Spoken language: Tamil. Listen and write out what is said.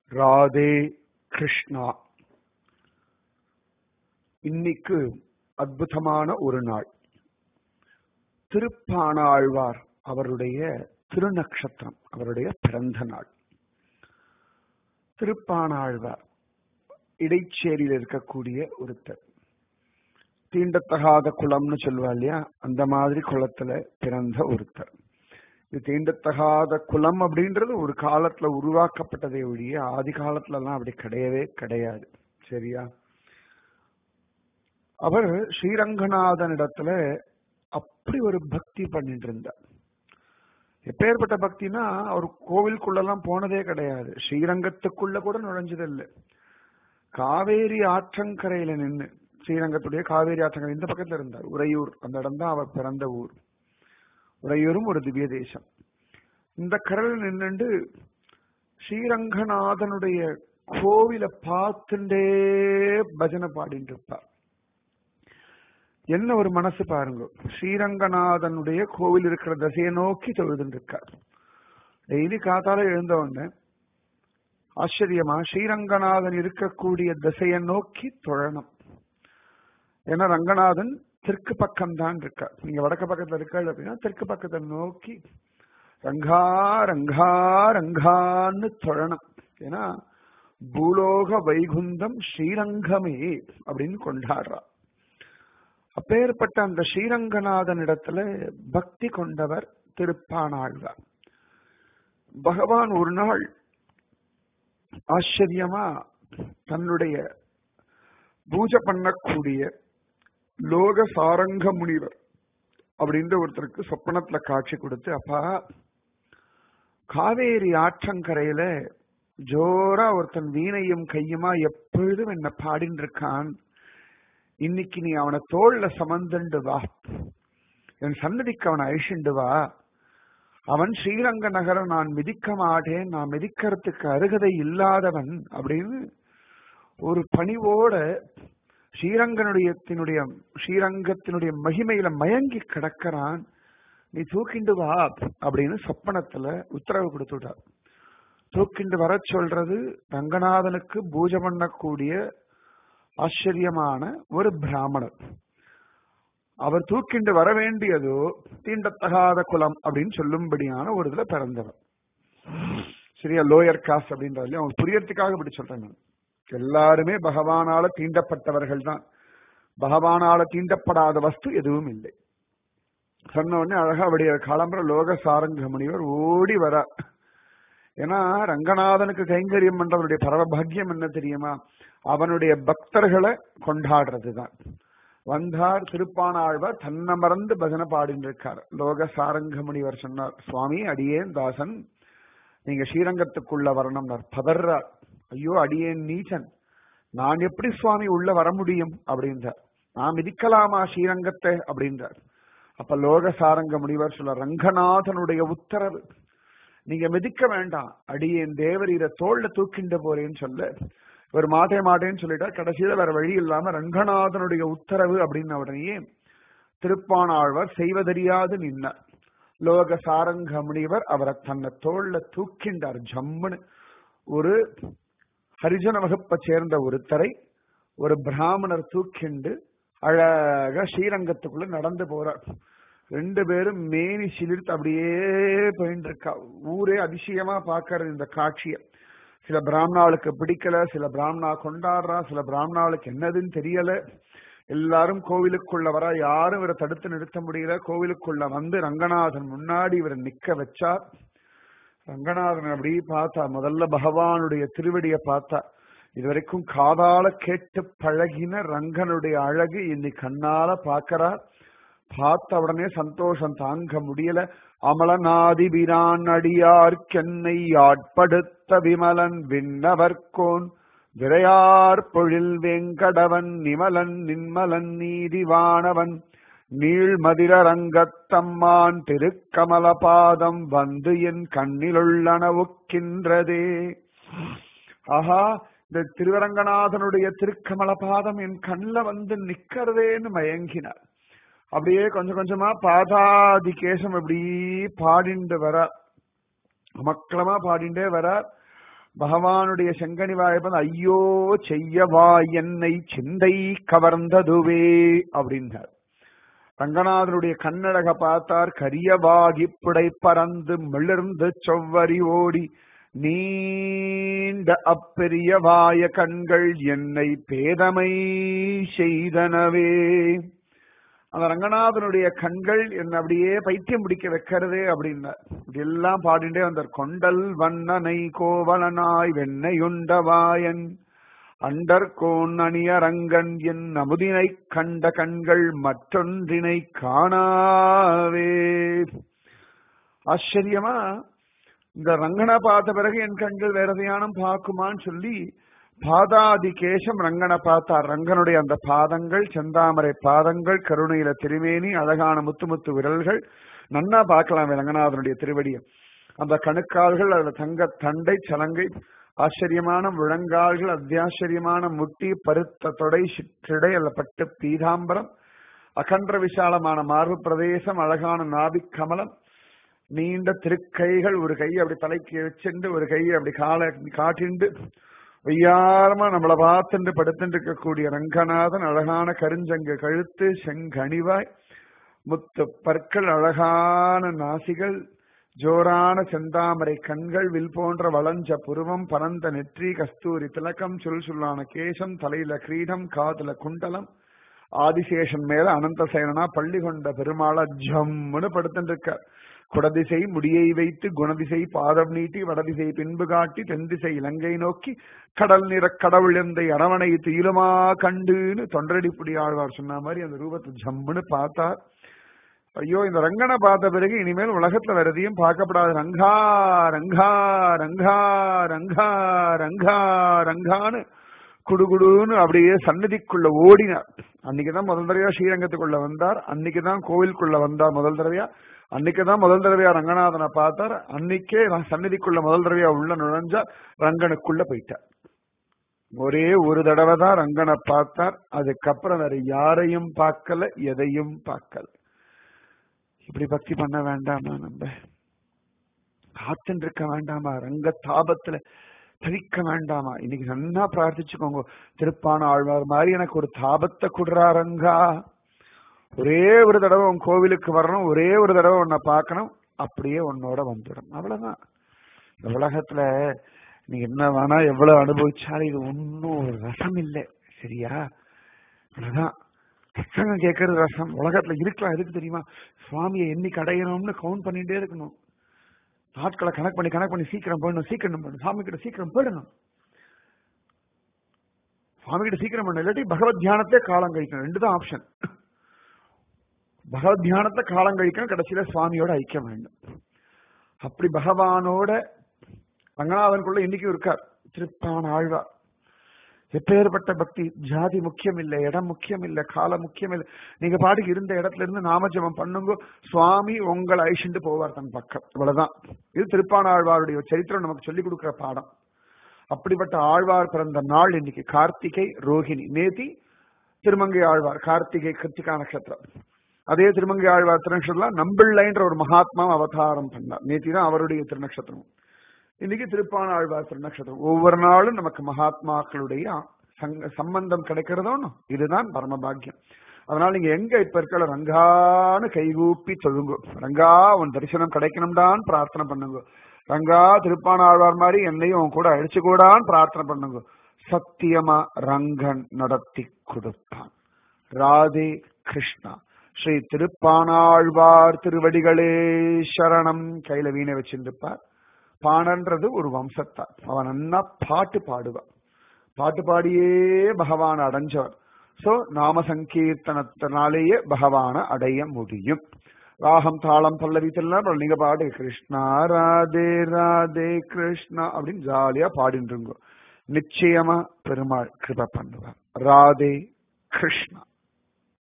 ராதே கிருஷ்ணா இன்னைக்கு அற்புதமான ஒரு நாள் திருப்பாணாழ்வார் அவருடைய திருநக்ஷத்திரம் அவருடைய பிறந்த நாள் திருப்பாணாழ்வார் இடைச்சேரியில் இருக்கக்கூடிய ஒருத்தர் தீண்டத்தகாத குளம்னு சொல்லுவா இல்லையா அந்த மாதிரி குளத்துல பிறந்த ஒருத்தர் இது தீண்டத்தகாத குலம் அப்படின்றது ஒரு காலத்துல உருவாக்கப்பட்டதை ஒழிய ஆதி காலத்துல எல்லாம் அப்படி கிடையவே கிடையாது சரியா அவர் ஸ்ரீரங்கநாதனிடத்துல அப்படி ஒரு பக்தி பண்ணிட்டு இருந்தார் எப்பேற்பட்ட பக்தினா அவர் கோவிலுக்குள்ளெல்லாம் போனதே கிடையாது ஸ்ரீரங்கத்துக்குள்ள கூட நுழைஞ்சதில்லை காவேரி ஆற்றங்கரையில நின்று ஸ்ரீரங்கத்துடைய காவேரி ஆற்றங்கரை இந்த பக்கத்துல இருந்தார் உறையூர் அந்த இடம் தான் அவர் பிறந்த ஊர் உறையூரும் ஒரு திவ்ய தேசம் இந்த கரையில் நின்றுண்டு ஸ்ரீரங்கநாதனுடைய கோவிலை பார்த்துட்டே பஜனை பாடிட்டு இருப்பார் என்ன ஒரு மனசு பாருங்க ஸ்ரீரங்கநாதனுடைய கோவில் இருக்கிற திசையை நோக்கி தொழுதுட்டு இருக்கார் டெய்லி காத்தால எழுந்த உடனே ஆச்சரியமா ஸ்ரீரங்கநாதன் இருக்கக்கூடிய திசையை நோக்கி தொழணும் ஏன்னா ரங்கநாதன் தெற்கு பக்கம் தான் இருக்கார் நீங்க வடக்கு பக்கத்துல இருக்காள் அப்படின்னா தெற்கு பக்கத்தை நோக்கி ரங்கா ரங்கா ரங்கான்னு தொழணும் ஏன்னா பூலோக வைகுந்தம் ஸ்ரீரங்கமே அப்படின்னு கொண்டாடுறா அப்பேற்பட்ட அந்த ஸ்ரீரங்கநாதன் இடத்துல பக்தி கொண்டவர் திருப்பானாழ்வார் பகவான் ஒரு நாள் ஆச்சரியமா தன்னுடைய பூஜை பண்ணக்கூடிய லோக சாரங்க முனிவர் அப்படின்ற ஒருத்தருக்கு சொப்பனத்துல காட்சி கொடுத்து அப்பா காவேரி ஆற்றங்கரையில ஜோரா ஒருத்தன் வீணையும் கையுமா எப்பொழுதும் என்ன பாடின்னு இருக்கான் இன்னைக்கு நீ அவனை தோல்ல சமந்துண்டு வா என் சன்னதிக்கு அவனை அழிச்சுண்டு வா அவன் ஸ்ரீரங்க நகரம் நான் மிதிக்க மாட்டேன் நான் மிதிக்கிறதுக்கு அருகதை இல்லாதவன் அப்படின்னு ஒரு பணிவோட ஸ்ரீரங்கனுடைய ஸ்ரீரங்கத்தினுடைய மகிமையில மயங்கி கிடக்கிறான் நீ தூக்கிண்டு வா அப்படின்னு சொப்பனத்துல உத்தரவு கொடுத்துட்டார் தூக்கிண்டு வர சொல்றது ரங்கநாதனுக்கு பூஜை பண்ணக்கூடிய ஆச்சரியமான ஒரு பிராமணர் அவர் தூக்கிண்டு வர வேண்டியதோ தீண்டத்தகாத குலம் அப்படின்னு சொல்லும்படியான ஒரு இதுல பிறந்தவர் சரியா லோயர் காஸ்ட் அப்படின்றது அவங்க புரியறதுக்காக இப்படி சொல்றேன் நான் எல்லாருமே பகவானால தீண்டப்பட்டவர்கள் தான் பகவானால தீண்டப்படாத வஸ்து எதுவும் இல்லை சொன்ன உடனே அழகா அவருடைய கிளம்புற லோக சாரங்க முனிவர் ஓடி வர ஏன்னா ரங்கநாதனுக்கு கைங்கரியம் பண்றவருடைய பரவபாகியம் என்ன தெரியுமா அவனுடைய பக்தர்களை கொண்டாடுறதுதான் வந்தார் திருப்பானாழ்வார் தன்னை மறந்து பஜனை பாடிட்டு இருக்கார் லோக சாரங்க முனிவர் சொன்னார் சுவாமி அடியேன் தாசன் நீங்க ஸ்ரீரங்கத்துக்குள்ள வரணும்னார் பதர்றார் ஐயோ அடியேன் நீச்சன் நான் எப்படி சுவாமி உள்ள வர முடியும் அப்படின்றார் நான் மிதிக்கலாமா ஸ்ரீரங்கத்தை அப்படின்றார் அப்ப லோக சாரங்க முனிவர் சொல்ல ரங்கநாதனுடைய உத்தரவு நீங்க மிதிக்க வேண்டாம் அடியேன் தேவரீரை தோல்ல தூக்கின்ற போறேன்னு சொல்ல இவர் மாட்டே மாட்டேன்னு சொல்லிட்டா கடைசியில வேற வழி இல்லாம ரங்கநாதனுடைய உத்தரவு அப்படின்னு உடனே திருப்பானாழ்வார் செய்வதறியாது நின்னார் லோக சாரங்க முனிவர் அவரை தன்னை தோல்ல தூக்கின்றார் ஜம்முன்னு ஒரு ஹரிஜன வகுப்பை சேர்ந்த ஒருத்தரை ஒரு பிராமணர் தூக்கிண்டு அழகா ஸ்ரீரங்கத்துக்குள்ள நடந்து போறார் ரெண்டு பேரும் மேனி சிலிர்த்து அப்படியே போயிட்டு இருக்கா ஊரே அதிசயமா பாக்குறது இந்த காட்சியை சில பிராமணாளுக்கு பிடிக்கல சில பிராமணா கொண்டாடுறா சில பிராமணாளுக்கு என்னதுன்னு தெரியல எல்லாரும் கோவிலுக்குள்ள வர யாரும் இவரை தடுத்து நிறுத்த முடியல கோவிலுக்குள்ள வந்து ரங்கநாதன் முன்னாடி இவரை நிக்க வச்சார் ரங்கநாதன் அப்படி பார்த்தா முதல்ல பகவானுடைய திருவடியை பார்த்தா இதுவரைக்கும் காதால கேட்டு பழகின ரங்கனுடைய அழகு இன்னைக்கு கண்ணால பாக்கறார் பார்த்த உடனே சந்தோஷம் தாங்க முடியல அமலநாதி பிரான் அடியார்க்கென்னை ஆட்படுத்த விமலன் விண்ணவர்கோன் விரையார் பொழில் வெங்கடவன் நிமலன் நின்மலன் நீதிவானவன் நீழ்மதிர ரங்கத்தம்மான் திருக்கமல பாதம் வந்து என் கண்ணிலுள்ளனவுக்கின்றதே ஆஹா இந்த திருவரங்கநாதனுடைய திருக்கமல பாதம் என் கண்ணில் வந்து நிக்கிறதேன்னு மயங்கினார் அப்படியே கொஞ்சம் கொஞ்சமா பாதாதி கேசம் அப்படி பாடிண்டு வர அமக்களமா பாடிண்டே வர பகவானுடைய செங்கனி வாய்ப்பு ஐயோ செய்யவா என்னை சிந்தை கவர்ந்ததுவே அப்படின்னார் ரங்கநாதனுடைய கண்ணழக பார்த்தார் கரியவாகி புடை பறந்து மிளர்ந்து செவ்வரி ஓடி நீண்ட அப்பெரிய வாய கண்கள் என்னை பேதமை செய்தனவே அந்த ரங்கநாதனுடைய கண்கள் என்ன அப்படியே பைத்தியம் பிடிக்க வைக்கிறதே அப்படின்னார் இப்படி எல்லாம் பாடிண்டே வந்தார் கொண்டல் வண்ணனை கோவலனாய் வெண்ணையுண்டவாயன் அண்டர்கோன் அணியரங்கன் என் அமுதினை கண்ட கண்கள் மற்றொன்றினை காணாவே ஆச்சரியமா இந்த ரங்கனை பார்த்த பிறகு என் கண்கள் வேற தியானம் பார்க்குமான்னு சொல்லி பாதாதி கேசம் ரங்கனை பார்த்தார் ரங்கனுடைய அந்த பாதங்கள் செந்தாமரை பாதங்கள் கருணையில திருமேனி அழகான முத்து முத்து விரல்கள் நன்னா பார்க்கலாம் ரங்கநாதனுடைய திருவடியை அந்த கணுக்கால்கள் அதுல தங்க தண்டை சலங்கை ஆச்சரியமான முழங்கால்கள் அத்தியாச்சரியமான முட்டி பருத்த தொடை சிற்றடை அல்ல பட்டு பீதாம்பரம் அகன்ற விசாலமான மார்பு பிரதேசம் அழகான நாபிக் கமலம் நீண்ட திருக்கைகள் ஒரு கை அப்படி தலைக்கு வச்சுண்டு ஒரு கை அப்படி காலை காட்டிண்டு வெய்யாரமா நம்மளை பார்த்துட்டு படுத்துட்டு இருக்கக்கூடிய ரங்கநாதன் அழகான கருஞ்சங்க கழுத்து செங்கனிவாய் முத்து பற்கள் அழகான நாசிகள் ஜோரான செந்தாமரை கண்கள் வில் போன்ற வளஞ்ச புருவம் பரந்த நெற்றி கஸ்தூரி திலக்கம் சுல் சுல்லான கேசம் தலையில கிரீடம் காதுல குண்டலம் ஆதிசேஷன் மேல அனந்த சேனனா பள்ளி கொண்ட பெருமாள ஜம்முன்னு படுத்துட்டு இருக்கார் குடதிசை முடியை வைத்து குணதிசை பாதம் நீட்டி வடதிசை பின்பு காட்டி தென்திசை இலங்கை நோக்கி கடல் நிற கடவுள் எந்தை அரவணை துயிலுமா கண்டுன்னு தொண்டடிப்புடி ஆழ்வார் சொன்ன மாதிரி அந்த ரூபத்தை ஜம்முன்னு பார்த்தார் ஐயோ இந்த ரங்கனை பார்த்த பிறகு இனிமேல் உலகத்துல வேற எதையும் பார்க்கப்படாது ரங்கா ரங்கா ரங்கா ரங்கா ரங்கா ரங்கான்னு குடுகுடுன்னு அப்படியே சன்னதிக்குள்ள ஓடினார் அன்னைக்குதான் முதல் தடவையா ஸ்ரீரங்கத்துக்குள்ள வந்தார் அன்னைக்குதான் கோவிலுக்குள்ள வந்தார் முதல் தடவையா அன்னைக்குதான் முதல் தடவையா ரங்கநாதனை பார்த்தார் அன்னைக்கே சன்னதிக்குள்ள முதல் தடவையா உள்ள நுழைஞ்சா ரங்கனுக்குள்ள போயிட்டார் ஒரே ஒரு தடவை தான் ரங்கனை பார்த்தார் அதுக்கப்புறம் வேற யாரையும் பார்க்கல எதையும் பார்க்கல இப்படி பக்தி பண்ண வேண்டாமா நம்ம காத்துன்னு இருக்க வேண்டாமா ரங்க தாபத்துல தவிக்க வேண்டாமா இன்னைக்கு நன்னா பிரார்த்திச்சுக்கோங்க திருப்பான ஆழ்வார் மாதிரி எனக்கு ஒரு தாபத்தை குடுறா ரங்கா ஒரே ஒரு தடவை உன் கோவிலுக்கு வரணும் ஒரே ஒரு தடவை உன்னை பார்க்கணும் அப்படியே உன்னோட வந்துடும் அவ்வளவுதான் இந்த உலகத்துல நீ என்ன வேணா எவ்வளவு அனுபவிச்சாலும் இது ஒன்னும் ஒரு ரசம் இல்லை சரியா அவ்வளவுதான் சத்சங்கம் கேட்கறது ரசம் உலகத்துல இருக்கலாம் எதுக்கு தெரியுமா சுவாமியை என்னைக்கு அடையணும்னு கவுண்ட் பண்ணிட்டே இருக்கணும் நாட்களை கணக்கு பண்ணி கணக்கு பண்ணி சீக்கிரம் போயிடணும் சீக்கிரம் பண்ணணும் சாமி கிட்ட சீக்கிரம் போயிடணும் சுவாமி கிட்ட சீக்கிரம் பண்ணணும் இல்லாட்டி பகவத் தியானத்தே காலம் கழிக்கணும் ரெண்டு தான் ஆப்ஷன் பகவத் தியானத்தை காலம் கழிக்கணும் கடைசியில சுவாமியோட ஐக்கியம் வேண்டும் அப்படி பகவானோட ரங்கநாதனுக்குள்ள இன்னைக்கும் இருக்கார் திருப்பான ஆழ்வார் எப்பேற்பட்ட பக்தி ஜாதி முக்கியம் இல்லை இடம் முக்கியம் இல்லை காலம் முக்கியம் இல்லை நீங்க பாட்டுக்கு இருந்த இடத்துல இருந்து நாமஜபம் பண்ணுங்க சுவாமி உங்களை அழிச்சுட்டு போவார் தன் பக்கம் இவ்வளவுதான் இது திருப்பான ஆழ்வாருடைய சரித்திரம் நமக்கு சொல்லிக் கொடுக்கிற பாடம் அப்படிப்பட்ட ஆழ்வார் பிறந்த நாள் இன்னைக்கு கார்த்திகை ரோஹிணி நேதி திருமங்கை ஆழ்வார் கார்த்திகை கிருத்திகா நட்சத்திரம் அதே திருமங்கை ஆழ்வார் திருநக்ஷத்திரம் நம்பிள்ளைன்ற ஒரு மகாத்மா அவதாரம் பண்ணார் நேத்தி தான் அவருடைய திருநக்ஷத்திரம் இன்னைக்கு திருப்பான ஆழ்வார் திருநக்ஷத்திரம் ஒவ்வொரு நாளும் நமக்கு மகாத்மாக்களுடைய சங்க சம்பந்தம் கிடைக்கிறதோன்னு இதுதான் பரமபாகியம் அதனால நீங்க எங்க இப்ப இருக்கிற ரங்கான்னு கைகூப்பி தொழுங்க ரங்கா உன் தரிசனம் கிடைக்கணும்டான்னு பிரார்த்தனை பண்ணுங்க ரங்கா திருப்பான ஆழ்வார் மாதிரி என்னையும் உன் கூட அழிச்சு கூடான்னு பிரார்த்தனை பண்ணுங்க சத்தியமா ரங்கன் நடத்தி கொடுப்பான் ராதே கிருஷ்ணா ஸ்ரீ திருப்பானாழ்வார் திருவடிகளே சரணம் கையில வீணை வச்சிருப்பார் பாணன்றது ஒரு வம்சத்தார் அவன் நன்னா பாட்டு பாடுவான் பாட்டு பாடியே பகவான் அடைஞ்சவர் சோ நாம சங்கீர்த்தனத்தினாலேயே பகவான அடைய முடியும் ராகம் தாளம் பல்லவித்தெல்லாம் நீங்க பாடு கிருஷ்ணா ராதே ராதே கிருஷ்ணா அப்படின்னு ஜாலியா பாடிட்டு நிச்சயமா பெருமாள் கிருப பண்ணுவார் ராதே கிருஷ்ணா